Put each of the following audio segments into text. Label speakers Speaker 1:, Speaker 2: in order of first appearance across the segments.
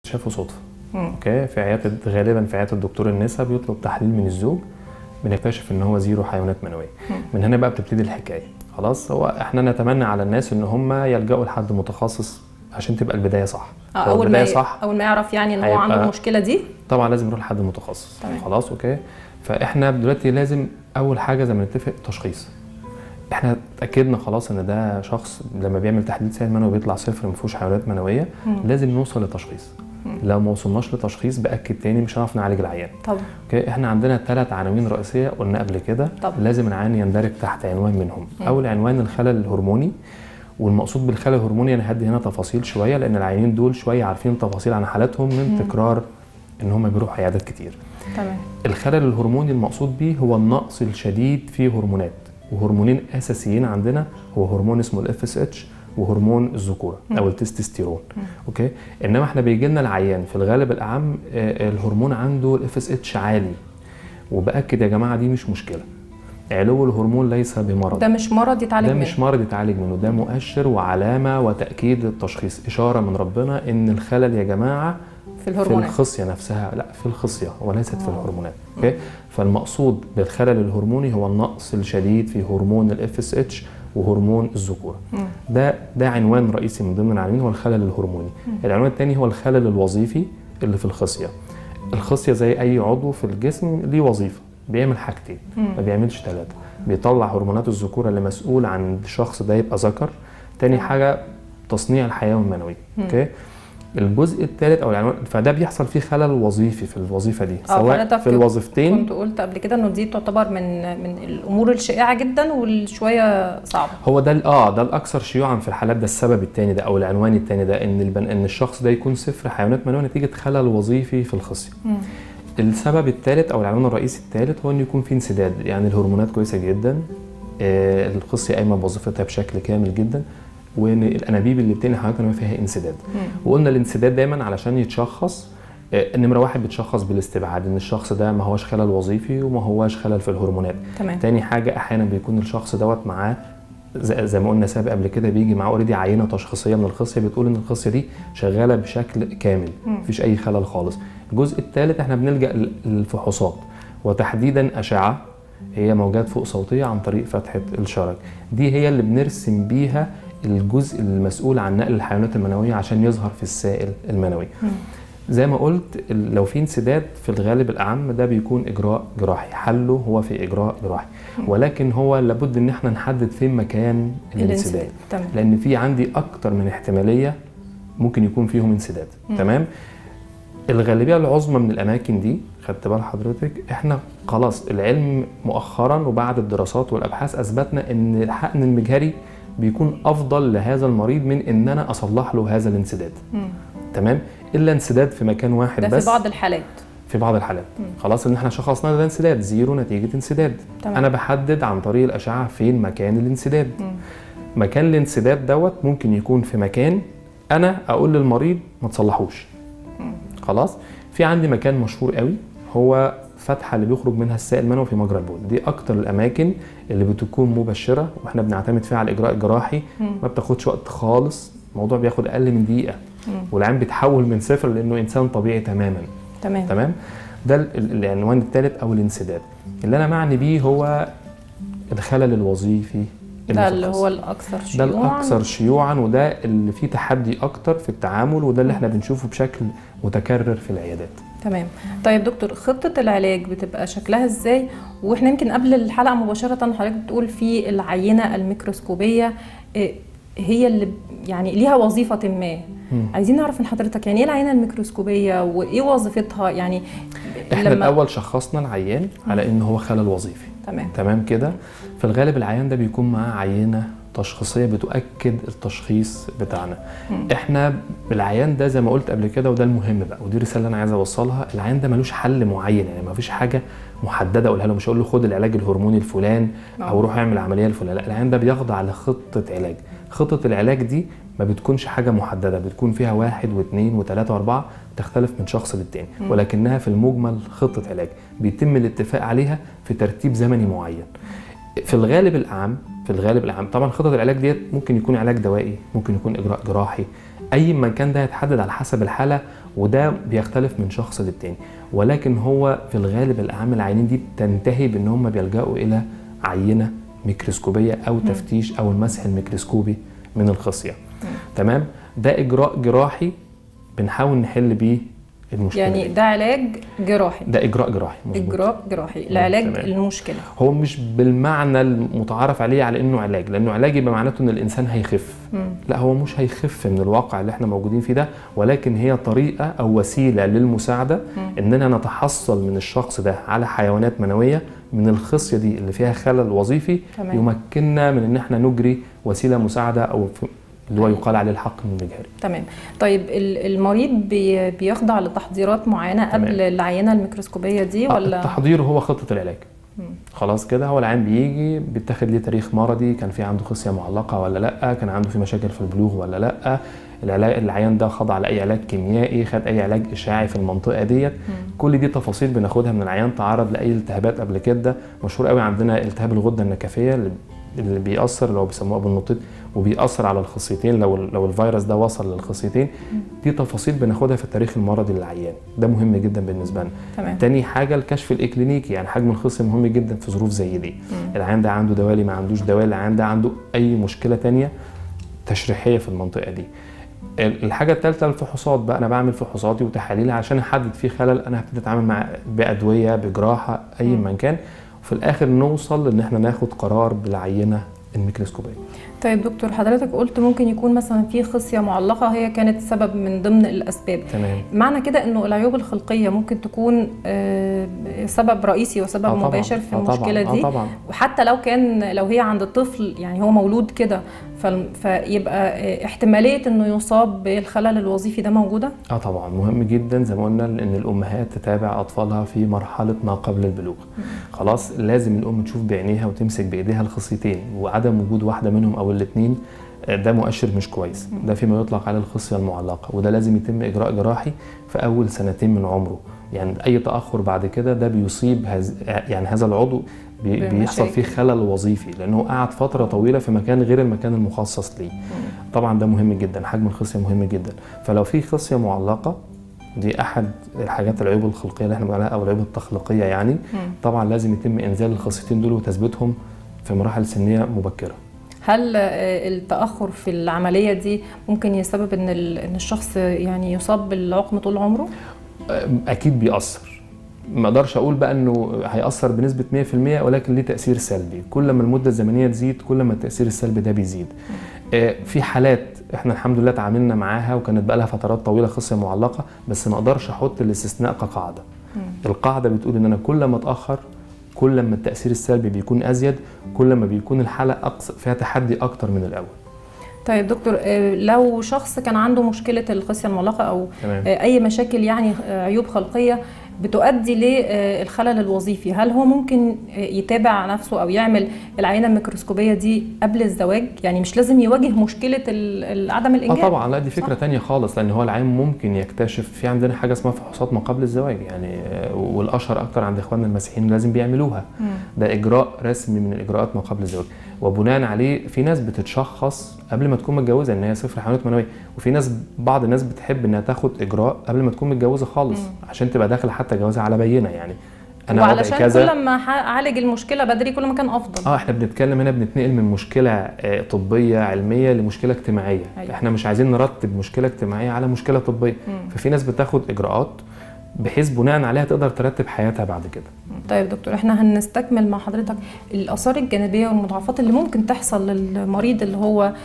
Speaker 1: شافه صدفه
Speaker 2: مم.
Speaker 1: اوكي في عياده غالبا في عياده الدكتور النساء بيطلب تحليل من الزوج بنكتشف ان هو زيرو حيوانات منويه
Speaker 2: مم.
Speaker 1: من هنا بقى بتبتدي الحكايه خلاص هو احنا نتمنى على الناس ان هم يلجأوا لحد متخصص عشان تبقى البدايه صح
Speaker 2: آه،
Speaker 1: لو
Speaker 2: اول
Speaker 1: البدايه
Speaker 2: ما
Speaker 1: صح
Speaker 2: اول ما يعرف يعني ان هو
Speaker 1: هيبقى-
Speaker 2: عنده المشكله دي
Speaker 1: طبعا لازم نروح لحد متخصص
Speaker 2: تمام.
Speaker 1: خلاص اوكي فاحنا دلوقتي لازم اول حاجه زي ما نتفق تشخيص احنا اتاكدنا خلاص ان ده شخص لما بيعمل تحليل سائل منوي بيطلع صفر ما فيهوش حيوانات منويه
Speaker 2: مم.
Speaker 1: لازم نوصل لتشخيص
Speaker 2: مم.
Speaker 1: لو ما وصلناش لتشخيص باكد تاني مش هنعرف نعالج العيان
Speaker 2: طبعا
Speaker 1: اوكي احنا عندنا ثلاث عناوين رئيسيه قلنا قبل كده
Speaker 2: طبعا.
Speaker 1: لازم العيان يندرج تحت عنوان منهم
Speaker 2: مم.
Speaker 1: اول عنوان الخلل الهرموني والمقصود بالخلل الهرموني انا هدي هنا تفاصيل شويه لان العيانين دول شويه عارفين تفاصيل عن حالاتهم من
Speaker 2: مم.
Speaker 1: تكرار ان هم بيروحوا عيادات كتير
Speaker 2: تمام
Speaker 1: الخلل الهرموني المقصود به هو النقص الشديد في هرمونات وهرمونين اساسيين عندنا هو هرمون اسمه الاف اس اتش وهرمون الذكوره او
Speaker 2: مم.
Speaker 1: التستوستيرون
Speaker 2: مم.
Speaker 1: اوكي انما احنا بيجي لنا العيان في الغالب الاعم آه، الهرمون عنده الاف اس اتش عالي وباكد يا جماعه دي مش مشكله علو الهرمون ليس بمرض
Speaker 2: ده مش مرض يتعالج
Speaker 1: ده
Speaker 2: منه
Speaker 1: مش مرض يتعالج منه ده مؤشر وعلامه وتاكيد التشخيص اشاره من ربنا ان الخلل يا جماعه
Speaker 2: في
Speaker 1: في
Speaker 2: الهرمونات
Speaker 1: الخصيه نفسها لا في الخصيه وليست في
Speaker 2: آه.
Speaker 1: الهرمونات اوكي فالمقصود بالخلل الهرموني هو النقص الشديد في هرمون الاف اس اتش وهرمون الذكوره
Speaker 2: مم.
Speaker 1: ده ده عنوان رئيسي من ضمن العناوين هو الخلل الهرموني العنوان الثاني هو الخلل الوظيفي اللي في الخصيه الخصيه زي اي عضو في الجسم ليه وظيفه بيعمل حاجتين
Speaker 2: مم.
Speaker 1: ما بيعملش ثلاثه بيطلع هرمونات الذكوره اللي مسؤول عن الشخص ده يبقى ذكر تاني
Speaker 2: تمام.
Speaker 1: حاجه تصنيع الحيوي المنوي
Speaker 2: مم.
Speaker 1: اوكي الجزء الثالث او العنوان فده بيحصل فيه خلل وظيفي في الوظيفه دي
Speaker 2: آه،
Speaker 1: سواء
Speaker 2: حضرتك
Speaker 1: في الوظيفتين
Speaker 2: كنت قلت قبل كده انه دي تعتبر من من الامور الشائعه جدا والشويه صعبه
Speaker 1: هو ده ال- اه ده الاكثر شيوعا في الحالات ده السبب الثاني ده او العنوان الثاني ده ان البن ان الشخص ده يكون صفر حيوانات منويه نتيجه خلل وظيفي في الخصيه
Speaker 2: مم.
Speaker 1: السبب الثالث او العنوان الرئيسي الثالث هو ان يكون في انسداد يعني الهرمونات كويسه جدا آه الخصيه قايمه بوظيفتها بشكل كامل جدا وان الانابيب اللي بتنقل حيوانات منويه فيها انسداد
Speaker 2: مم.
Speaker 1: وقلنا الانسداد دايما علشان يتشخص آه، نمره واحد بيتشخص بالاستبعاد ان الشخص ده ما هوش خلل وظيفي وما هوش خلل في الهرمونات
Speaker 2: تمام
Speaker 1: تاني حاجه احيانا بيكون الشخص دوت معاه زي, زي ما قلنا سابق قبل كده بيجي معاه اوريدي عينه تشخيصيه من الخصيه بتقول ان الخصيه دي شغاله بشكل كامل
Speaker 2: مم.
Speaker 1: مفيش اي خلل خالص الجزء الثالث احنا بنلجا لل- للفحوصات وتحديدا اشعه هي موجات فوق صوتيه عن طريق فتحه الشرج دي هي اللي بنرسم بيها الجزء المسؤول عن نقل الحيوانات المنويه عشان يظهر في السائل المنوي
Speaker 2: مم.
Speaker 1: زي ما قلت ال- لو في انسداد في الغالب الاعم ده بيكون اجراء جراحي حله هو في اجراء جراحي ولكن هو لابد ان احنا نحدد فين مكان الانسداد
Speaker 2: تمام
Speaker 1: لان في عندي اكتر من احتماليه ممكن يكون فيهم انسداد
Speaker 2: مم.
Speaker 1: تمام الغالبيه العظمى من الاماكن دي خدت بال حضرتك احنا خلاص العلم مؤخرا وبعد الدراسات والابحاث اثبتنا ان الحقن المجهري بيكون افضل لهذا المريض من ان انا اصلح له هذا الانسداد
Speaker 2: مم.
Speaker 1: تمام الا انسداد في مكان واحد
Speaker 2: ده
Speaker 1: بس
Speaker 2: في بعض الحالات
Speaker 1: في بعض الحالات
Speaker 2: مم.
Speaker 1: خلاص ان احنا شخصنا ده انسداد زيرو نتيجه انسداد
Speaker 2: تمام.
Speaker 1: انا بحدد عن طريق الاشعه فين مكان الانسداد
Speaker 2: مم.
Speaker 1: مكان الانسداد دوت ممكن يكون في مكان انا اقول للمريض ما تصلحوش
Speaker 2: مم.
Speaker 1: خلاص في عندي مكان مشهور قوي هو فتحه اللي بيخرج منها السائل المنوي في مجرى البول دي اكتر الاماكن اللي بتكون مبشره واحنا بنعتمد فيها على الاجراء الجراحي
Speaker 2: مم.
Speaker 1: ما بتاخدش وقت خالص الموضوع بياخد اقل من دقيقه
Speaker 2: مم.
Speaker 1: والعين بيتحول من صفر لانه انسان طبيعي تماما
Speaker 2: تمام
Speaker 1: تمام ده ال- ال- العنوان الثالث او الانسداد اللي انا معني بيه هو الخلل الوظيفي اللي
Speaker 2: ده
Speaker 1: في
Speaker 2: اللي
Speaker 1: الخصر.
Speaker 2: هو الاكثر
Speaker 1: ده
Speaker 2: شيوعا
Speaker 1: الاكثر شيوعا وده اللي فيه تحدي اكتر في التعامل وده اللي احنا بنشوفه بشكل متكرر في العيادات
Speaker 2: تمام طيب دكتور خطة العلاج بتبقى شكلها ازاي واحنا يمكن قبل الحلقة مباشرة حضرتك بتقول في العينة الميكروسكوبية إيه، هي اللي ب- يعني ليها وظيفة ما
Speaker 1: مم.
Speaker 2: عايزين نعرف من حضرتك يعني ايه العينة الميكروسكوبية وايه وظيفتها يعني
Speaker 1: احنا الاول شخصنا العيان على ان هو خلل وظيفي
Speaker 2: تمام
Speaker 1: تمام كده في الغالب العيان ده بيكون معاه عينه تشخيصيه بتؤكد التشخيص بتاعنا
Speaker 2: مم.
Speaker 1: احنا العيان ده زي ما قلت قبل كده وده المهم بقى ودي الرساله اللي انا عايز اوصلها العيان ده ملوش حل معين يعني ما فيش حاجه محدده اقولها له مش هقول له خد العلاج الهرموني الفلان او
Speaker 2: آه.
Speaker 1: روح اعمل عمليه الفلان لا العيان ده بيخضع لخطه علاج خطه العلاج دي ما بتكونش حاجه محدده بتكون فيها واحد واثنين وثلاثه واربعه تختلف من شخص للتاني
Speaker 2: مم.
Speaker 1: ولكنها في المجمل خطه علاج بيتم الاتفاق عليها في ترتيب زمني معين في الغالب الاعم في الغالب الاعم طبعا خطط العلاج ديت ممكن يكون علاج دوائي ممكن يكون اجراء جراحي اي ما كان ده يتحدد على حسب الحاله وده بيختلف من شخص للتاني ولكن هو في الغالب الاعمال العينين دي بتنتهي بان هم بيلجأوا الى عينه ميكروسكوبيه او تفتيش او المسح الميكروسكوبي من الخصيه تمام ده اجراء جراحي بنحاول نحل بيه المشكله
Speaker 2: يعني
Speaker 1: دي.
Speaker 2: ده علاج جراحي
Speaker 1: ده اجراء جراحي مظبوط.
Speaker 2: اجراء جراحي لعلاج
Speaker 1: تمام.
Speaker 2: المشكله
Speaker 1: هو مش بالمعنى المتعارف عليه على انه علاج لانه علاج يبقى معناته ان الانسان هيخف
Speaker 2: مم.
Speaker 1: لا هو مش هيخف من الواقع اللي احنا موجودين فيه ده ولكن هي طريقه او وسيله للمساعده اننا نتحصل من الشخص ده على حيوانات منويه من الخصيه دي اللي فيها خلل وظيفي
Speaker 2: تمام.
Speaker 1: يمكننا من ان احنا نجري وسيله مساعده او في اللي هو يقال عليه الحق المجهري
Speaker 2: تمام طيب ال- المريض بي بيخضع لتحضيرات معينه
Speaker 1: تمام.
Speaker 2: قبل العينه الميكروسكوبيه دي
Speaker 1: آه،
Speaker 2: ولا
Speaker 1: التحضير هو خطه العلاج خلاص كده هو العيان بيجي بيتاخد ليه تاريخ مرضي كان في عنده خصيه معلقه ولا لا كان عنده في مشاكل في البلوغ ولا لا العلاج العيان ده خضع لاي علاج كيميائي خد اي علاج اشعاعي في المنطقه ديت كل دي تفاصيل بناخدها من العيان تعرض لاي التهابات قبل كده مشهور قوي عندنا التهاب الغده النكفيه اللي اللي بيأثر اللي هو بيسموه ابو النطيط وبيأثر على الخصيتين لو لو الفيروس ده وصل للخصيتين دي تفاصيل بناخدها في التاريخ المرضي للعيان ده مهم جدا بالنسبه لنا
Speaker 2: تمام
Speaker 1: تاني حاجة الكشف الإكلينيكي يعني حجم الخصية مهم جدا في ظروف زي دي العيان ده عنده دوالي ما عندوش دوالي العيان ده عنده أي مشكلة تانية تشريحية في المنطقة دي ال- الحاجة الثالثة الفحوصات بقى أنا بعمل فحوصاتي وتحاليلي عشان أحدد فيه خلل أنا هبتدي أتعامل مع بأدوية بجراحة أي
Speaker 2: مم.
Speaker 1: ما كان وفي الآخر نوصل إن إحنا ناخد قرار بالعينة الميكروسكوبية
Speaker 2: طيب دكتور حضرتك قلت ممكن يكون مثلا في خصيه معلقه هي كانت سبب من ضمن الاسباب
Speaker 1: تمام
Speaker 2: معنى كده انه العيوب الخلقيه ممكن تكون آه، سبب رئيسي وسبب
Speaker 1: آه طبعاً،
Speaker 2: مباشر في
Speaker 1: آه طبعاً،
Speaker 2: المشكله
Speaker 1: آه
Speaker 2: دي
Speaker 1: طبعا
Speaker 2: وحتى لو كان لو هي عند الطفل يعني هو مولود كده فال- فيبقى آه، احتماليه انه يصاب بالخلل الوظيفي ده موجوده
Speaker 1: اه طبعا مهم جدا زي ما قلنا ان الامهات تتابع اطفالها في مرحله ما قبل البلوغ خلاص لازم الام تشوف بعينيها وتمسك بايديها الخصيتين وعدم وجود واحده منهم او الاثنين ده مؤشر مش كويس ده فيما يطلق على الخصيه المعلقه وده لازم يتم اجراء جراحي في اول سنتين من عمره يعني اي تاخر بعد كده ده بيصيب هز يعني هذا العضو بي بيحصل فيه
Speaker 2: بمشاكل.
Speaker 1: خلل وظيفي لانه قعد فتره طويله في مكان غير المكان المخصص ليه طبعا ده مهم جدا حجم الخصيه مهم جدا فلو في خصيه معلقه دي احد الحاجات العيوب الخلقيه اللي احنا بنقول عليها او العيوب التخليقيه يعني طبعا لازم يتم انزال الخصيتين دول وتثبيتهم في مراحل سنيه مبكره
Speaker 2: هل آه، التاخر في العمليه دي ممكن يسبب ان ال- ان الشخص يعني يصاب بالعقم طول عمره
Speaker 1: اكيد بيأثر ما اقدرش اقول بقى انه هيأثر بنسبه 100% ولكن ليه تأثير سلبي كل ما المده الزمنيه تزيد كل ما التأثير السلبي ده بيزيد آه، في حالات احنا الحمد لله تعاملنا معاها وكانت بقى لها فترات طويله خصيه معلقه بس ما اقدرش احط الاستثناء كقاعده القاعده بتقول ان انا كل ما اتاخر كل ما التأثير السلبي بيكون ازيد كل ما بيكون الحاله أقص فيها تحدي اكتر من الاول
Speaker 2: طيب دكتور آه، لو شخص كان عنده مشكله الخصيه المعلقه او
Speaker 1: تمام
Speaker 2: آه، اي مشاكل يعني آه، عيوب خلقيه بتؤدي للخلل الوظيفي هل هو ممكن آه، يتابع نفسه او يعمل العينه الميكروسكوبيه دي قبل الزواج يعني مش لازم يواجه مشكله ال- ال- عدم
Speaker 1: اه
Speaker 2: الانجاب
Speaker 1: طبعا لا دي فكره
Speaker 2: صح.
Speaker 1: تانية خالص لان هو العيان ممكن يكتشف في عندنا حاجه اسمها فحوصات ما قبل الزواج يعني آه، والاشهر اكتر عند اخواننا المسيحيين لازم بيعملوها
Speaker 2: مم.
Speaker 1: ده اجراء رسمي من الاجراءات ما قبل الزواج وبناء عليه في ناس بتتشخص قبل ما تكون متجوزه ان هي صفر حيوانات منويه وفي ناس بعض الناس بتحب انها تاخد اجراء قبل ما تكون متجوزه خالص عشان تبقى داخله حتى جوازها على بينه يعني انا وضعي
Speaker 2: وعلشان
Speaker 1: كذا
Speaker 2: كل ما ح- اعالج المشكله بدري كل ما كان افضل
Speaker 1: اه احنا بنتكلم هنا بنتنقل من مشكله آه، طبيه علميه لمشكله اجتماعيه
Speaker 2: أيوة.
Speaker 1: احنا مش عايزين نرتب مشكله اجتماعيه على مشكله طبيه
Speaker 2: مم.
Speaker 1: ففي ناس بتاخد اجراءات بحيث بناء عليها تقدر ترتب حياتها بعد كده
Speaker 2: طيب دكتور احنا هنستكمل مع حضرتك الاثار الجانبيه والمضاعفات اللي ممكن تحصل للمريض اللي هو آه،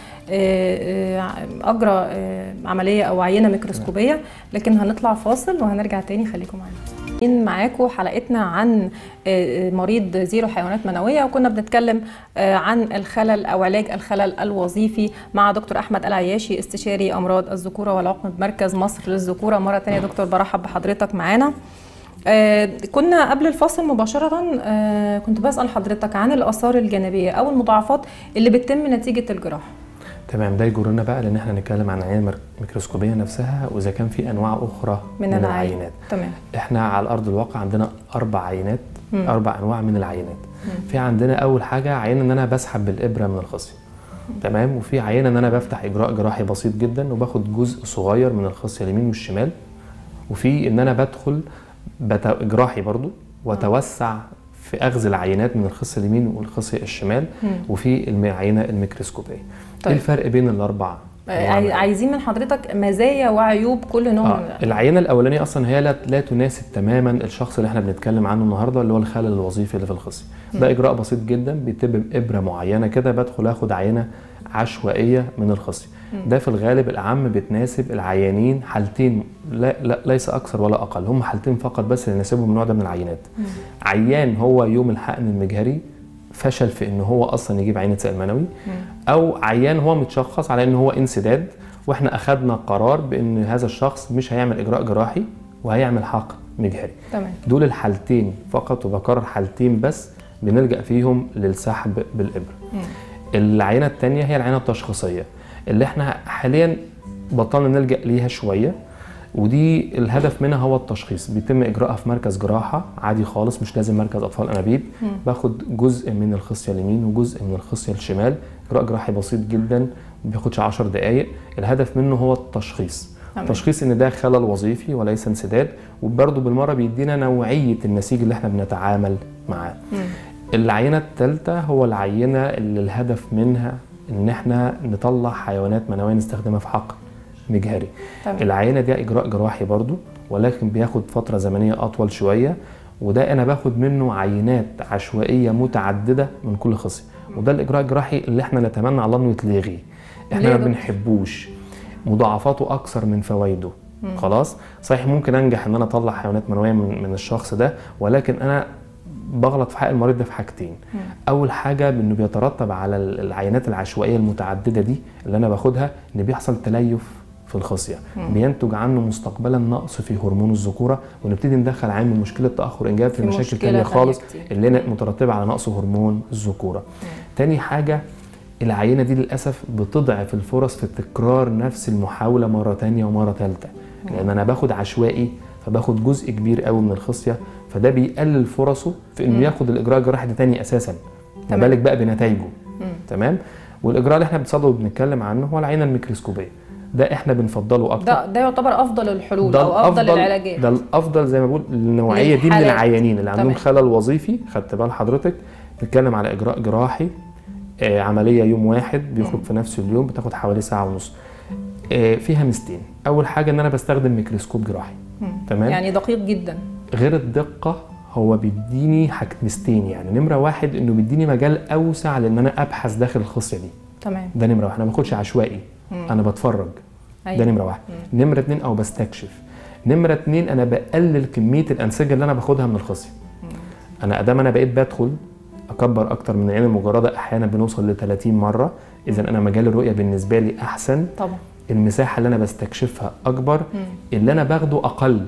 Speaker 2: آه، اجرى آه، عمليه او عينه ميكروسكوبيه لكن هنطلع فاصل وهنرجع تاني خليكم معانا معاكم حلقتنا عن آه، مريض زيرو حيوانات منويه وكنا بنتكلم آه، عن الخلل او علاج الخلل الوظيفي مع دكتور احمد العياشي استشاري امراض الذكوره والعقم بمركز مصر للذكوره مره تانية دكتور برحب بحضرتك معانا آه، كنا قبل الفاصل مباشرة آه، كنت بسأل حضرتك عن الآثار الجانبية أو المضاعفات اللي بتتم نتيجة الجراحة
Speaker 1: تمام ده يجرنا بقى لان احنا نتكلم عن العينه المر- الميكروسكوبيه نفسها واذا كان في انواع اخرى
Speaker 2: من,
Speaker 1: من,
Speaker 2: العين
Speaker 1: العينات
Speaker 2: تمام
Speaker 1: احنا على ارض الواقع عندنا اربع عينات
Speaker 2: مم.
Speaker 1: اربع انواع من العينات
Speaker 2: مم.
Speaker 1: في عندنا اول حاجه عينه ان انا بسحب بالابره من الخصيه تمام وفي عينه ان انا بفتح اجراء جراحي بسيط جدا وباخد جزء صغير من الخصيه اليمين والشمال وفي ان انا بدخل بت... جراحي برضو واتوسع في اخذ العينات من الخص اليمين والخص الشمال
Speaker 2: مم.
Speaker 1: وفي العينه الميكروسكوبيه
Speaker 2: طيب.
Speaker 1: ايه الفرق بين الاربع أنواع من
Speaker 2: عاي- عايزين من حضرتك مزايا وعيوب كل نوع من
Speaker 1: آه العينه الاولانيه اصلا هي لا, لا تناسب تماما الشخص اللي احنا بنتكلم عنه النهارده اللي هو الخلل الوظيفي اللي في الخصيه ده اجراء بسيط جدا بيتم بابره معينه كده بدخل اخد عينه عشوائيه من الخصيه ده في الغالب الاعم بتناسب العيانين حالتين لا, لا ليس اكثر ولا اقل هم حالتين فقط بس اللي يناسبهم النوع ده من العينات عيان هو يوم الحقن المجهري فشل في ان هو اصلا يجيب عينه سائل منوي او عيان هو متشخص على ان هو انسداد واحنا اخذنا قرار بان هذا الشخص مش هيعمل اجراء جراحي وهيعمل حقن مجهري
Speaker 2: تمام
Speaker 1: دول الحالتين فقط وبكرر حالتين بس بنلجا فيهم للسحب بالابره العينه الثانيه هي العينه التشخيصيه اللي احنا حاليا بطلنا نلجا ليها شويه ودي الهدف منها هو التشخيص بيتم اجراءها في مركز جراحه عادي خالص مش لازم مركز اطفال انابيب باخد جزء من الخصيه اليمين وجزء من الخصيه الشمال اجراء جراحي بسيط جدا ما بياخدش 10 دقائق الهدف منه هو التشخيص
Speaker 2: تمام.
Speaker 1: تشخيص ان ده خلل وظيفي وليس انسداد وبرده بالمره بيدينا نوعيه النسيج اللي احنا بنتعامل معاه العينه الثالثه هو العينه اللي الهدف منها ان احنا نطلع حيوانات منويه نستخدمها في حقن مجهري
Speaker 2: تمام.
Speaker 1: العينه دي اجراء جراحي برضو ولكن بياخد فتره زمنيه اطول شويه وده انا باخد منه عينات عشوائيه متعدده من كل خصيه وده الاجراء الجراحي اللي احنا نتمنى على الله انه يتلغي
Speaker 2: ليه
Speaker 1: احنا
Speaker 2: يا
Speaker 1: ما
Speaker 2: دكتور؟
Speaker 1: بنحبوش مضاعفاته اكثر من فوائده خلاص صحيح ممكن انجح ان انا اطلع حيوانات منويه من, من الشخص ده ولكن انا بغلط في حق المريض ده في حاجتين اول حاجه انه بيترتب على ال- العينات العشوائيه المتعدده دي اللي انا باخدها ان بيحصل تليف في الخصيه بينتج عنه مستقبلا نقص في هرمون الذكوره ونبتدي ندخل عامل مشكله تاخر انجاب في,
Speaker 2: في
Speaker 1: مشاكل
Speaker 2: مشكلة
Speaker 1: تانية
Speaker 2: تانية
Speaker 1: خالص
Speaker 2: كتير.
Speaker 1: اللي هي مترتبه على نقص هرمون الذكوره تاني حاجه العينه دي للاسف بتضعف الفرص في تكرار نفس المحاوله مره تانية ومره ثالثه لان انا باخد عشوائي فباخد جزء كبير قوي من الخصيه فده بيقلل فرصه في انه ياخد الاجراء الجراحي ده تاني اساسا ما
Speaker 2: تمام.
Speaker 1: بالك بقى بنتائجه تمام والاجراء اللي احنا بنصدره وبنتكلم عنه هو العينه الميكروسكوبيه ده احنا بنفضله اكتر
Speaker 2: ده ده يعتبر افضل الحلول
Speaker 1: ده
Speaker 2: او افضل
Speaker 1: الأفضل-
Speaker 2: العلاجات
Speaker 1: ده الافضل زي ما بقول النوعيه دي من
Speaker 2: للحالات.
Speaker 1: العيانين اللي عندهم
Speaker 2: تمام.
Speaker 1: خلل وظيفي خدت بال حضرتك بنتكلم على اجراء جراحي آه عمليه يوم واحد بيخرج في نفس اليوم بتاخد حوالي ساعه ونص آه فيها ميزتين اول حاجه ان انا بستخدم ميكروسكوب جراحي تمام
Speaker 2: يعني دقيق جدا
Speaker 1: غير الدقه هو بيديني حاجة ميزتين يعني نمره واحد انه بيديني مجال اوسع لان انا ابحث داخل الخصيه دي
Speaker 2: تمام
Speaker 1: ده نمره واحد انا ما باخدش عشوائي انا بتفرج ده
Speaker 2: أيوة.
Speaker 1: نمره واحد نمره اتنين او بستكشف نمره اتنين انا بقلل كميه الانسجه اللي انا باخدها من الخصيه انا ادام انا بقيت بدخل اكبر اكتر من العين المجرده احيانا بنوصل ل 30 مره اذا انا مجال الرؤيه بالنسبه لي احسن
Speaker 2: طبعا
Speaker 1: المساحه اللي انا بستكشفها اكبر اللي انا باخده اقل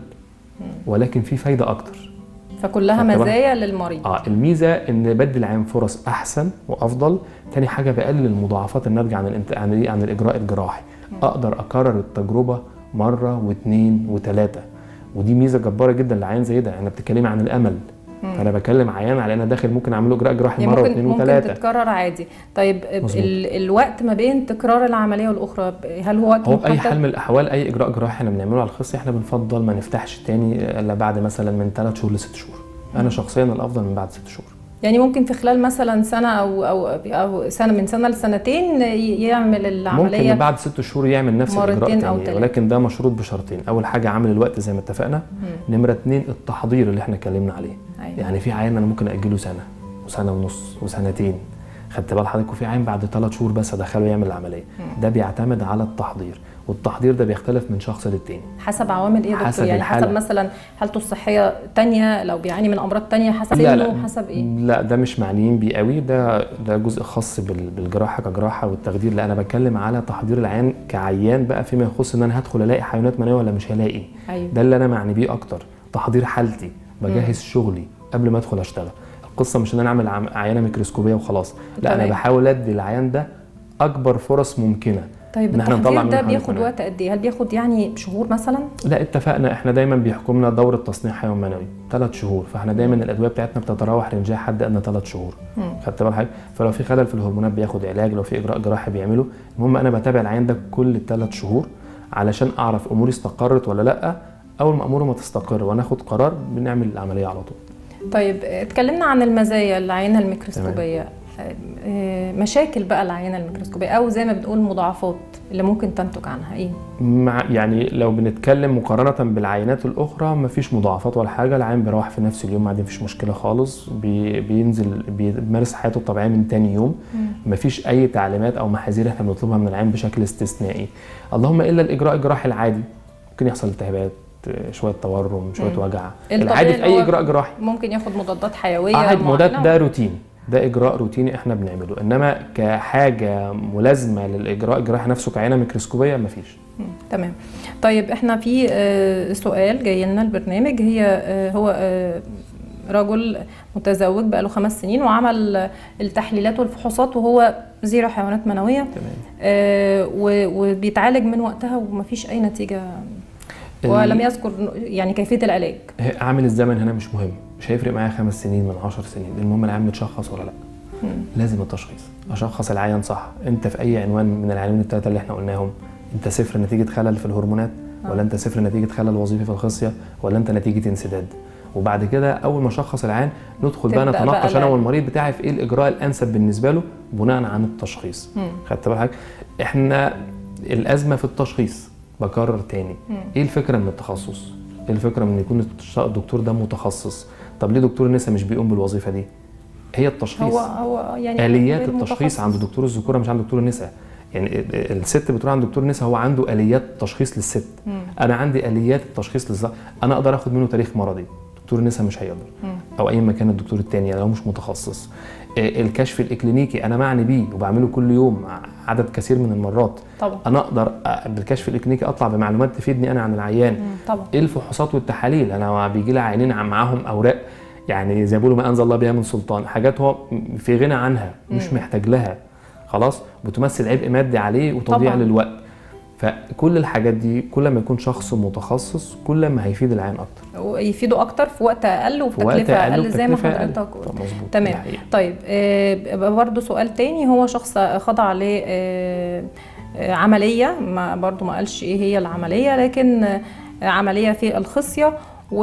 Speaker 1: ولكن في فايده اكتر
Speaker 2: فكلها
Speaker 1: طبعاً.
Speaker 2: مزايا للمريض
Speaker 1: اه الميزه ان بدي العين فرص احسن وافضل تاني حاجه بقلل المضاعفات الناتجه عن الانت... عن, إيه؟ عن الاجراء الجراحي اقدر اكرر التجربه مره واثنين وثلاثه ودي ميزه جباره جدا لعيان زي ده انا بتتكلمي عن الامل فانا بكلم عيان على انا داخل ممكن اعمل له اجراء جراحي
Speaker 2: يعني
Speaker 1: مره
Speaker 2: ممكن
Speaker 1: واثنين
Speaker 2: ممكن
Speaker 1: وثلاثه
Speaker 2: تتكرر عادي طيب
Speaker 1: مظبوط.
Speaker 2: ال الوقت ما بين تكرار العمليه والاخرى ب- هل هو وقت
Speaker 1: هو باي
Speaker 2: محدد؟
Speaker 1: حال من الاحوال اي اجراء جراحي احنا بنعمله على الخصيه احنا بنفضل ما نفتحش تاني الا بعد مثلا من ثلاث شهور لست شهور انا شخصيا الافضل من بعد ست شهور
Speaker 2: يعني ممكن في خلال مثلا سنه او او او سنه من سنه لسنتين ي- يعمل
Speaker 1: ممكن
Speaker 2: العمليه
Speaker 1: بعد ست شهور يعمل نفس الاجراء
Speaker 2: مرتين أو
Speaker 1: تاني
Speaker 2: تلاتة.
Speaker 1: ولكن ده مشروط بشرطين اول حاجه عامل الوقت زي ما اتفقنا نمره اتنين التحضير اللي احنا اتكلمنا عليه
Speaker 2: أيوة.
Speaker 1: يعني في عيان انا ممكن اجله سنه وسنه ونص وسنتين خدت بال حضرتك وفي عين بعد ثلاث شهور بس ادخله يعمل العمليه ده بيعتمد على التحضير والتحضير ده بيختلف من شخص للتاني
Speaker 2: حسب عوامل ايه يا
Speaker 1: حسب
Speaker 2: دكتور يعني
Speaker 1: الحالة.
Speaker 2: حسب مثلا حالته الصحيه تانية لو بيعاني من امراض تانية حسب
Speaker 1: لا
Speaker 2: سنه
Speaker 1: لا
Speaker 2: حسب ايه
Speaker 1: لا ده مش معنيين بيه قوي ده ده جزء خاص بال- بالجراحه كجراحه والتخدير لا انا بتكلم على تحضير العيان كعيان بقى فيما يخص ان انا هدخل الاقي حيوانات منويه ولا مش هلاقي
Speaker 2: ايوه
Speaker 1: ده اللي انا معني بيه اكتر تحضير حالتي بجهز شغلي قبل ما ادخل اشتغل القصه مش ان انا اعمل عم- عينه ميكروسكوبيه وخلاص لا انا
Speaker 2: تمام.
Speaker 1: بحاول ادي العيان ده اكبر فرص ممكنه
Speaker 2: طيب
Speaker 1: إن إحنا نطلع
Speaker 2: التحضير
Speaker 1: منه
Speaker 2: ده
Speaker 1: حيوانات
Speaker 2: بياخد
Speaker 1: منوية.
Speaker 2: وقت قد ايه هل بياخد يعني شهور مثلا
Speaker 1: لا اتفقنا احنا دايما بيحكمنا دوره تصنيع حيوان منوي ثلاث شهور فاحنا دايما الادويه بتاعتنا بتتراوح رنجها حد ادنى ثلاث شهور خدت بال حضرتك فلو في خلل في الهرمونات بياخد علاج لو في اجراء جراحي بيعمله المهم انا بتابع العيان ده كل ثلاث شهور علشان اعرف اموري استقرت ولا لا اول ما اموره ما تستقر وناخد قرار بنعمل العمليه على طول
Speaker 2: طيب اتكلمنا عن المزايا العينه الميكروسكوبيه آه، مشاكل بقى العينه الميكروسكوبيه او زي ما بنقول مضاعفات اللي ممكن تنتج عنها ايه
Speaker 1: مع يعني لو بنتكلم مقارنة بالعينات الأخرى مفيش مضاعفات ولا حاجة العيان بيروح في نفس اليوم ما عندي مفيش مشكلة خالص بي بينزل بيمارس حياته الطبيعية من تاني يوم مفيش أي تعليمات أو محاذير احنا بنطلبها من العيان بشكل استثنائي اللهم إلا الإجراء الجراحي العادي ممكن يحصل التهابات شويه تورم شويه
Speaker 2: مم.
Speaker 1: وجع
Speaker 2: الطبيعي
Speaker 1: العادي في
Speaker 2: اللي هو
Speaker 1: اي اجراء جراحي
Speaker 2: ممكن ياخد مضادات حيويه
Speaker 1: عادي ما ده
Speaker 2: معينة.
Speaker 1: ده روتين ده اجراء روتيني احنا بنعمله انما كحاجه ملازمه للاجراء الجراحي نفسه كعينه ميكروسكوبيه مفيش
Speaker 2: مم، تمام طيب احنا في آه، سؤال جاي لنا البرنامج هي آه، هو آه، رجل متزوج بقاله خمس سنين وعمل آه، التحليلات والفحوصات وهو زيرو حيوانات منويه
Speaker 1: تمام
Speaker 2: آه، و- وبيتعالج من وقتها ومفيش اي نتيجه ولم يذكر يعني كيفيه العلاج
Speaker 1: عامل الزمن هنا مش مهم مش هيفرق معايا خمس سنين من عشر سنين المهم العيان متشخص ولا لا
Speaker 2: مم.
Speaker 1: لازم التشخيص اشخص العيان صح انت في اي عنوان من العناوين الثلاثه اللي احنا قلناهم انت صفر نتيجه خلل في الهرمونات ولا انت صفر نتيجه خلل وظيفي في الخصيه ولا انت نتيجه انسداد وبعد كده اول ما اشخص العيان ندخل بقى
Speaker 2: تبدأ بقى
Speaker 1: نتناقش انا
Speaker 2: العلاج.
Speaker 1: والمريض بتاعي في ايه الاجراء الانسب بالنسبه له بناء عن التشخيص
Speaker 2: مم.
Speaker 1: خدت بالك احنا الازمه في التشخيص بكرر تاني
Speaker 2: مم.
Speaker 1: ايه الفكره من التخصص ايه الفكره من يكون الدكتور ده متخصص طب ليه دكتور النساء مش بيقوم بالوظيفه دي هي التشخيص
Speaker 2: هو هو يعني
Speaker 1: اليات
Speaker 2: غير
Speaker 1: التشخيص
Speaker 2: متخصص.
Speaker 1: عند دكتور الذكوره مش عند دكتور النساء يعني ال- ال- الست بتروح عند دكتور النساء هو عنده اليات تشخيص للست
Speaker 2: مم.
Speaker 1: انا عندي اليات التشخيص للذكر انا اقدر اخد منه تاريخ مرضي دكتور النساء مش هيقدر
Speaker 2: مم.
Speaker 1: او اي مكان الدكتور التاني لو مش متخصص آه، الكشف الاكلينيكي انا معني بيه وبعمله كل يوم عدد كثير من المرات
Speaker 2: طبعا
Speaker 1: انا اقدر آه، بالكشف الاكلينيكي اطلع بمعلومات تفيدني انا عن العيان
Speaker 2: مم. طبعا
Speaker 1: ايه الفحوصات والتحاليل انا بيجي لي عيانين عم- معاهم اوراق يعني زي ما بيقولوا ما انزل الله بها من سلطان حاجات هو في غنى عنها مش
Speaker 2: مم.
Speaker 1: محتاج لها خلاص بتمثل عبء مادي عليه وتضييع
Speaker 2: طبعاً.
Speaker 1: للوقت فكل الحاجات دي كل ما يكون شخص متخصص كل ما هيفيد العيان اكتر
Speaker 2: ويفيدوا اكتر في وقت اقل
Speaker 1: في وقت
Speaker 2: وبتكلفه
Speaker 1: اقل
Speaker 2: اقل زي ما
Speaker 1: وبتكلفة أقل.
Speaker 2: حضرتك قلت
Speaker 1: طب مظبوط
Speaker 2: تمام.
Speaker 1: دي حقيقة.
Speaker 2: طيب آه برضه سؤال تاني هو شخص خضع ل آه آه، عمليه ما برضه ما قالش ايه هي العمليه لكن آه عمليه في الخصيه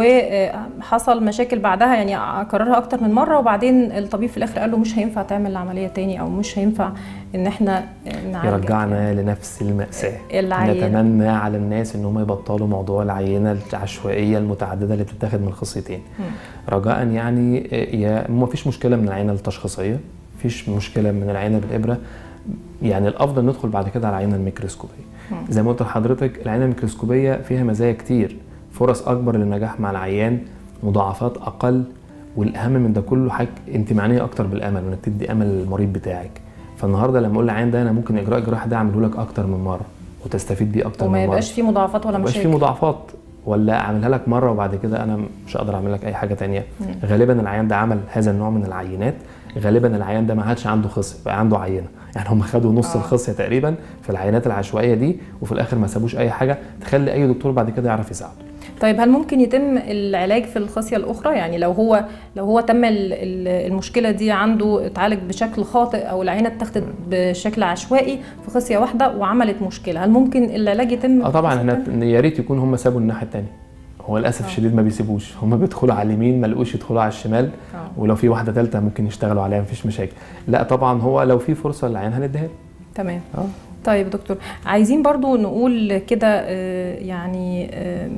Speaker 2: وحصل مشاكل بعدها يعني كررها اكتر من مره وبعدين الطبيب في الاخر قال له مش هينفع تعمل العمليه تاني او مش هينفع ان احنا نعالجك
Speaker 1: يرجعنا لنفس المأساة
Speaker 2: العينة.
Speaker 1: نتمنى على الناس ان هم يبطلوا موضوع العينة العشوائية المتعددة اللي بتتاخد من الخصيتين
Speaker 2: مم.
Speaker 1: رجاء يعني يا ما فيش مشكلة من العينة التشخيصية فيش مشكلة من العينة بالإبرة يعني الأفضل ندخل بعد كده على العينة الميكروسكوبية
Speaker 2: مم.
Speaker 1: زي ما قلت لحضرتك العينة الميكروسكوبية فيها مزايا كتير فرص أكبر للنجاح مع العيان مضاعفات أقل والأهم من ده كله حاجة انت معنية أكتر بالأمل وإنك تدي أمل للمريض بتاعك فالنهارده لما اقول للعيان ده انا ممكن اجراء الجراحه ده اعمله لك اكتر من مره وتستفيد بيه اكتر
Speaker 2: وما
Speaker 1: من مره
Speaker 2: يبقاش فيه مضاعفات ولا
Speaker 1: ما يبقاش
Speaker 2: مشاكل
Speaker 1: في مضاعفات ولا اعملها لك مره وبعد كده انا مش هقدر اعمل لك اي حاجه تانية غالبا العيان ده عمل هذا النوع من العينات غالبا العيان ده ما عادش عنده خصيه بقى عنده عينه يعني هم خدوا نص
Speaker 2: آه.
Speaker 1: الخصيه تقريبا في العينات العشوائيه دي وفي الاخر ما سابوش اي حاجه تخلي اي دكتور بعد كده يعرف يساعده
Speaker 2: طيب هل ممكن يتم العلاج في الخصية الأخرى يعني لو هو لو هو تم ال- ال- المشكلة دي عنده اتعالج بشكل خاطئ أو العينة اتاخدت بشكل عشوائي في خصية واحدة وعملت مشكلة هل ممكن العلاج يتم
Speaker 1: اه
Speaker 2: في
Speaker 1: طبعا
Speaker 2: خصية
Speaker 1: احنا
Speaker 2: تانية؟
Speaker 1: يا ريت يكون هم سابوا الناحيه الثانيه هو للاسف
Speaker 2: آه.
Speaker 1: الشديد ما بيسيبوش هم بيدخلوا على اليمين ما لقوش يدخلوا على الشمال
Speaker 2: آه.
Speaker 1: ولو في واحده ثالثه ممكن يشتغلوا عليها مفيش مشاكل لا طبعا هو لو في فرصه للعيان هنديها له.
Speaker 2: تمام
Speaker 1: اه
Speaker 2: طيب دكتور عايزين برضو نقول كده آه، يعني آه،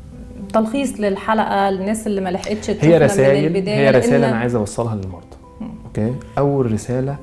Speaker 2: تلخيص للحلقة للناس اللي ما لحقتش تشوفنا
Speaker 1: هي
Speaker 2: من
Speaker 1: رسائل
Speaker 2: البداية
Speaker 1: هي رسائل
Speaker 2: لأن-
Speaker 1: انا عايز اوصلها للمرضى اوكي اول رساله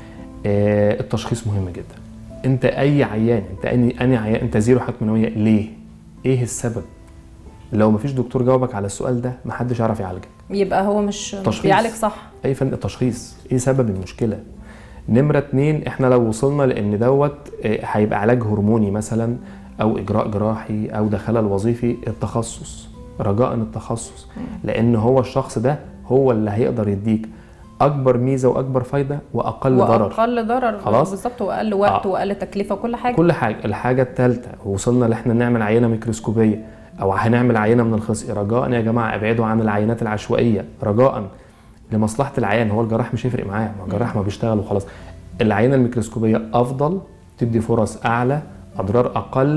Speaker 1: آه التشخيص مهم جدا انت اي عيان انت اني اني عيان انت زيرو حالة منويه ليه ايه السبب لو مفيش دكتور جاوبك على السؤال ده محدش يعرف يعالجك
Speaker 2: يبقى هو مش مش
Speaker 1: تشخيص.
Speaker 2: بيعالج صح
Speaker 1: اي فن التشخيص ايه سبب المشكله نمرة اتنين احنا لو وصلنا لان دوت آه، هيبقى علاج هرموني مثلا او اجراء جراحي او ده خلل وظيفي التخصص رجاء التخصص لان هو الشخص ده هو اللي هيقدر يديك اكبر ميزه واكبر فايده واقل ضرر
Speaker 2: واقل ضرر
Speaker 1: خلاص؟
Speaker 2: بالظبط واقل وقت
Speaker 1: آه.
Speaker 2: واقل تكلفه وكل حاجه
Speaker 1: كل حاجه الحاجه الثالثه وصلنا ان احنا نعمل عينه ميكروسكوبيه او هنعمل عينه من الخصيه رجاء يا جماعه ابعدوا عن العينات العشوائيه رجاء لمصلحه العيان هو الجراح مش هيفرق معاه ما الجراح ما بيشتغل وخلاص العينه الميكروسكوبيه افضل تدي فرص اعلى اضرار اقل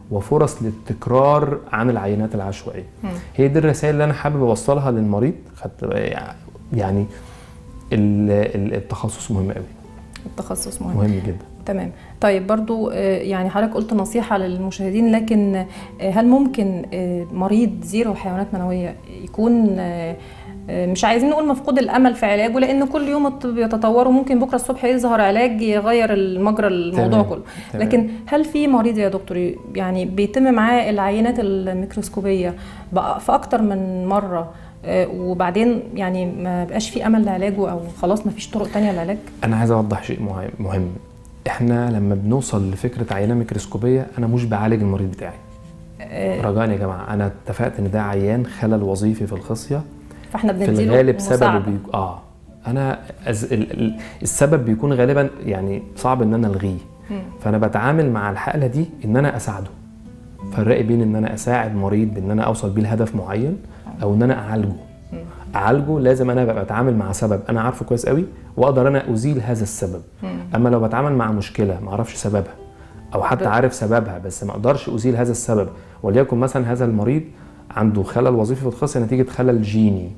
Speaker 1: وفرص للتكرار عن العينات العشوائيه
Speaker 2: مم.
Speaker 1: هي دي الرسائل اللي انا حابب اوصلها للمريض خدت يعني ال- ال- التخصص مهم قوي
Speaker 2: التخصص مهم
Speaker 1: مهم جدا
Speaker 2: تمام طيب برضو آه، يعني حضرتك قلت نصيحة للمشاهدين لكن آه، هل ممكن آه، مريض زيرو حيوانات منوية يكون آه، آه، مش عايزين نقول مفقود الامل في علاجه لان كل يوم الطب يتطور وممكن بكره الصبح يظهر علاج يغير المجرى الموضوع
Speaker 1: تمام،
Speaker 2: كله
Speaker 1: تمام.
Speaker 2: لكن هل في مريض يا دكتور يعني بيتم معاه العينات الميكروسكوبيه بقى في اكتر من مره آه، وبعدين يعني ما بقاش في امل لعلاجه او خلاص ما فيش طرق تانية للعلاج
Speaker 1: انا عايز اوضح شيء مهم- مهم احنا لما بنوصل لفكره عينه ميكروسكوبيه انا مش بعالج المريض بتاعي
Speaker 2: آه،
Speaker 1: رجاء يا جماعه انا اتفقت ان ده عيان خلل وظيفي في الخصيه
Speaker 2: فاحنا
Speaker 1: في
Speaker 2: بنديله
Speaker 1: الغالب سببه
Speaker 2: مساعدة.
Speaker 1: بيك... اه انا أز... ال... ال... السبب بيكون غالبا يعني صعب ان انا الغيه
Speaker 2: مم.
Speaker 1: فانا بتعامل مع الحاله دي ان انا اساعده فرق بين ان انا اساعد مريض بان انا اوصل بيه لهدف معين او ان انا اعالجه اعالجه لازم انا ابقى بتعامل مع سبب انا عارفه كويس قوي واقدر انا ازيل هذا السبب اما لو بتعامل مع مشكله ما اعرفش سببها او حتى
Speaker 2: ب-
Speaker 1: عارف سببها بس ما اقدرش ازيل هذا السبب وليكن مثلا هذا المريض عنده خلل وظيفي في الخصيه نتيجه خلل جيني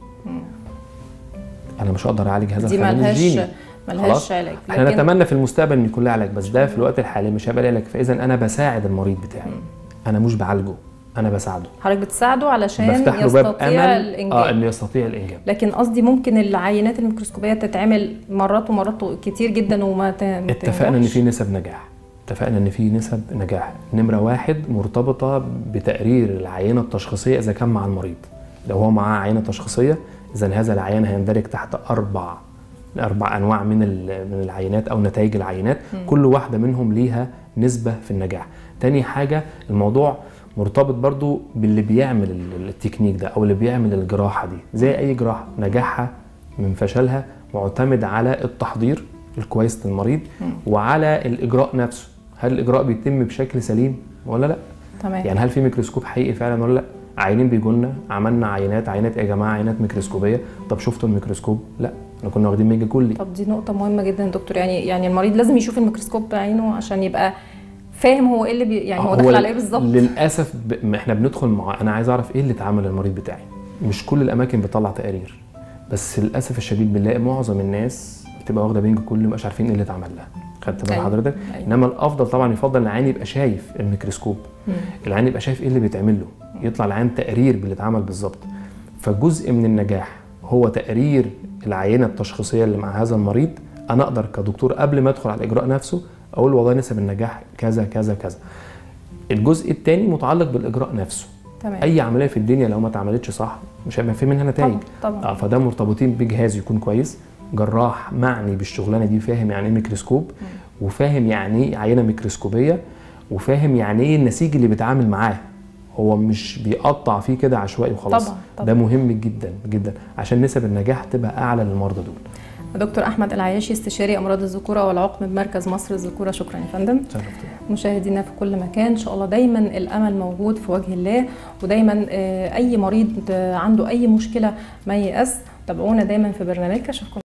Speaker 1: انا مش هقدر اعالج هذا
Speaker 2: دي
Speaker 1: الخلل
Speaker 2: ملهاش
Speaker 1: الجيني
Speaker 2: ملهاش
Speaker 1: خلاص؟
Speaker 2: علاج
Speaker 1: احنا نتمنى في المستقبل ان يكون لها علاج بس ده في الوقت الحالي مش هيبقى ليه علاج فاذا انا بساعد المريض بتاعي انا مش بعالجه انا بساعده
Speaker 2: حضرتك بتساعده علشان
Speaker 1: بفتح له باب
Speaker 2: يستطيع
Speaker 1: امل
Speaker 2: الانجاب
Speaker 1: اه انه يستطيع الانجاب
Speaker 2: لكن قصدي ممكن العينات الميكروسكوبيه تتعمل مرات ومرات كتير جدا وما ت- ما
Speaker 1: اتفقنا ان
Speaker 2: تنجحش.
Speaker 1: في نسب نجاح اتفقنا ان في نسب نجاح نمره واحد مرتبطه بتقرير العينه التشخيصيه اذا كان مع المريض لو هو معاه عينه تشخيصيه اذا هذا العيان هيندرج تحت اربع اربع انواع من ال- من العينات او نتائج العينات كل واحده منهم ليها نسبه في النجاح تاني حاجه الموضوع مرتبط برضو باللي بيعمل ال- التكنيك ده او اللي بيعمل الجراحه دي زي اي جراحه نجاحها من فشلها معتمد على التحضير الكويس للمريض وعلى الاجراء نفسه هل الاجراء بيتم بشكل سليم ولا لا
Speaker 2: تمام
Speaker 1: يعني هل في ميكروسكوب حقيقي فعلا ولا لا عينين بيجوا لنا عملنا عينات عينات إيه يا جماعه عينات ميكروسكوبيه طب شفتوا الميكروسكوب لا احنا كنا واخدين ميجا كلي
Speaker 2: طب دي نقطه مهمه جدا يا دكتور يعني يعني المريض لازم يشوف الميكروسكوب بعينه عشان يبقى فاهم هو ايه اللي بي يعني هو داخل على ايه بالظبط
Speaker 1: للاسف ب... ما احنا بندخل مع انا عايز اعرف ايه اللي اتعمل للمريض بتاعي مش كل الاماكن بتطلع تقارير بس للاسف الشديد بنلاقي معظم الناس بتبقى واخده بينج كل مش عارفين ايه اللي اتعمل لها خدت بال
Speaker 2: أيوة.
Speaker 1: حضرتك
Speaker 2: أيوة.
Speaker 1: انما الافضل طبعا يفضل العين يبقى شايف الميكروسكوب
Speaker 2: مم.
Speaker 1: العين يبقى شايف ايه اللي بيتعمل له يطلع العين تقرير باللي اتعمل بالظبط فجزء من النجاح هو تقرير العينه التشخيصيه اللي مع هذا المريض انا اقدر كدكتور قبل ما ادخل على الاجراء نفسه اقول والله نسب النجاح كذا كذا كذا الجزء الثاني متعلق بالاجراء نفسه
Speaker 2: تمام
Speaker 1: اي عمليه في الدنيا لو ما اتعملتش صح مش هيبقى في منها نتائج
Speaker 2: طبعا طبعا
Speaker 1: اه فده مرتبطين بجهاز يكون كويس جراح معني بالشغلانه دي فاهم يعني ايه ميكروسكوب وفاهم يعني ايه عينه ميكروسكوبيه وفاهم يعني ايه النسيج اللي بيتعامل معاه هو مش بيقطع فيه كده عشوائي وخلاص
Speaker 2: طبعا طبعا
Speaker 1: ده مهم جدا جدا عشان نسب النجاح تبقى اعلى للمرضى دول
Speaker 2: دكتور احمد العياشي استشاري امراض الذكوره والعقم بمركز مصر الذكوره شكرا يا فندم
Speaker 1: شرفتوا
Speaker 2: مشاهدينا في كل مكان ان شاء الله دايما الامل موجود في وجه الله ودايما آه، اي مريض آه، عنده اي مشكله ما ييأس تابعونا دايما في برنامجك اشوفكم